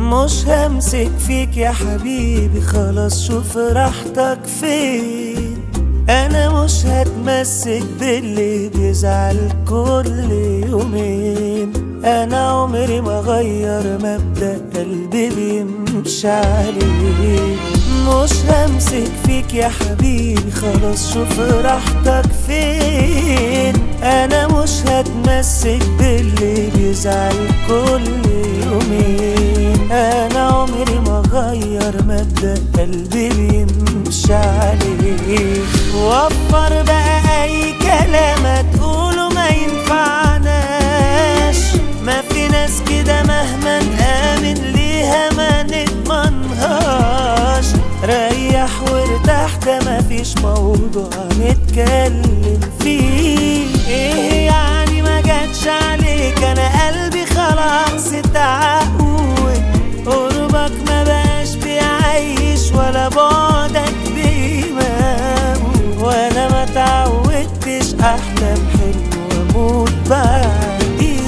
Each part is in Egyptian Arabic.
مش همسك فيك يا حبيبي خلاص شوف راحتك فين انا مش هتمسك باللي بيزعل كل يومين انا عمري ما غير مبدأ قلبي بيمشي عليه مش همسك فيك يا حبيبي خلاص شوف راحتك فين انا مش هتمسك باللي بيزعل كل يومين انا عمري ما غير مبدأ قلبي بيمشي عليه وفر بقى اي كلام تقوله ما ينفعناش ما في ناس كده مهما نآمن ليها ما نضمنهاش ريح وارتاح ده مفيش موضوع نتكلم فيه ايه يعني ما جاتش عليك انا قلبي خلاص اتعود قربك ما بقاش بيعيش ولا بعدك بيموت وانا ما تعودتش احلم حلو واموت بعديه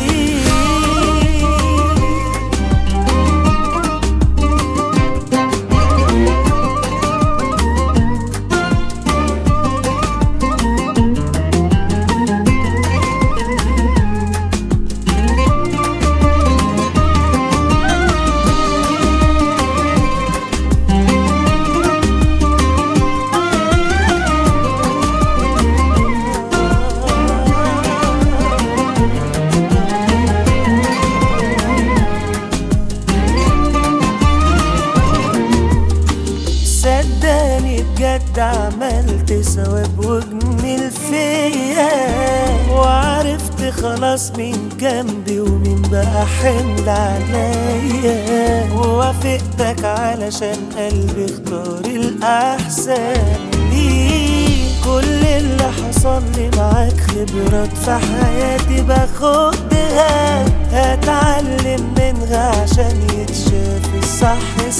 صدقني بجد عملت ثواب وجميل فيا وعرفت خلاص مين جنبي ومين بقى حمل عليا ووافقتك علشان قلبي اختار الأحسن ليه كل اللي حصل لي معاك خبرات في حياتي باخدها هتعلم منها عشان يتشاف الصح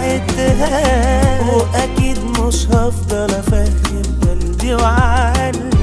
ساعتها واكيد مش هفضل افهم قلبي وعقلي